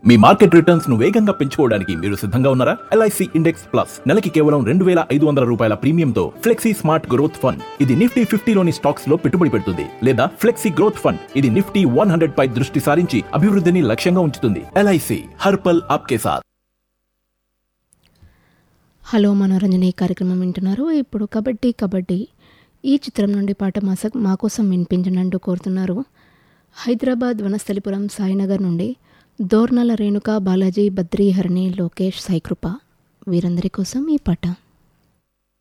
మీ market returns ను వేగంగా పెంచుకోవడానికి మీరు సిద్ధంగా ఉన్నారా ఎల్ఐసి ఇండెక్స్ ప్లస్ నెలకి కేవలం రెండు వేల ఐదు వందల రూపాయల ప్రీమియంతో ఫ్లెక్సీ స్మార్ట్ గ్రోత్ ఫండ్ ఇది నిఫ్టీ ఫిఫ్టీలోని స్టాక్స్ లో పెట్టుబడి పెడుతుంది లేదా ఫ్లెక్సీ గ్రోత్ ఫండ్ ఇది నిఫ్టీ వన్ హండ్రెడ్ పై దృష్టి సారించి అభివృద్ధిని లక్ష్యంగా ఉంచుతుంది ఎల్ఐసి హర్పల్ ఆప్కే సాత్ హలో మనోరంజన ఈ కార్యక్రమం వింటున్నారు ఇప్పుడు కబడ్డీ కబడ్డీ ఈ చిత్రం నుండి పాట మాస మా కోసం వినిపించనంటూ కోరుతున్నారు హైదరాబాద్ వనస్థలిపురం సాయినగర్ నుండి దోర్నల రేణుక బాలాజీ బద్రీహరణి లోకేష్ సాయికృప వీరందరి కోసం ఈ పాట